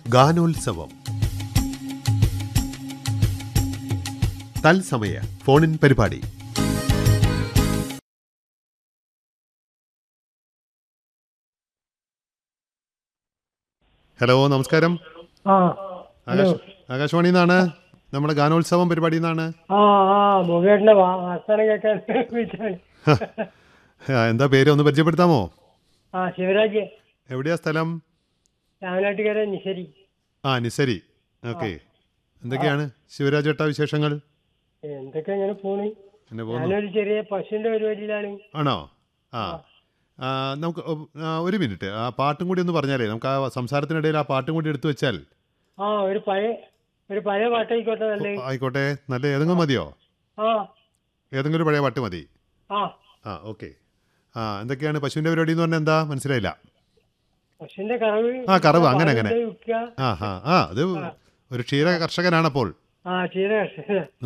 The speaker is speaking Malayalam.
ഗാനോത്സവം തത്സമയ ഫോണിൻ പരിപാടി ഹലോ നമസ്കാരം ആ ഹലോ ആകാശ് ആകാശവാണിയിൽ നിന്നാണ് നമ്മുടെ ഗാനോത്സവം പരിപാടിയിൽ നിന്നാണ് ആ ആ മുഖേട്ടന്റെ വാർത്തനം കേൾക്കാൻ വിളിച്ചാണ് ആ, എന്താ പേര് ഒന്ന് പരിചയപ്പെടുത്താമോ ആ ശിവരാജ് എവിടെയാ സ്ഥലം രാമനാട്ടുകാരെ നിശരി ആ നിസരി ഓക്കെ എന്തൊക്കെയാണ് ശിവരാജ് ഏട്ടാ വിശേഷങ്ങൾ എന്തൊക്കെ ഇങ്ങനെ പോണ് എന്നെ പോകുന്നു ഞാനൊരു ചെറിയ പശുവിന്റെ പരിപാടിയിലാണ് ആണോ ആ ആ, നമുക്ക് ഒ- ആ, ഒരു മിനിറ്റ് ആ പാട്ടും കൂടി ഒന്ന് പറഞ്ഞാലേ നമുക്ക് ആ സംസാരത്തിനിടയിൽ ആ പാട്ടും കൂടി എടുത്തു വെച്ചാൽ ആ ഒരു പഴയ ഒരു പഴയ പാട്ടായിക്കോട്ടെ നല്ല ആയിക്കോട്ടെ നല്ല ഏതെങ്കിലും മതിയോ ആ ഏതെങ്കിലും ഒരു പഴയ പാട്ട് മതി ആ ആ ഓക്കെ ആ എന്തൊക്കെയാണ് പശുവിൻ്റെ പരിപാടി എന്ന് പറഞ്ഞാൽ എന്താ മനസ്സിലായില്ല പശുവിന്റെ കറവ് ആ, കറവ്, അങ്ങനെ, അങ്ങനെ. പാലുണ്ടായി വിൽക്കുക. ആ ആ ആ അത് ഒരു ക്ഷീര കർഷകനാണപ്പോൾ ആ ക്ഷീര കർഷകനാ.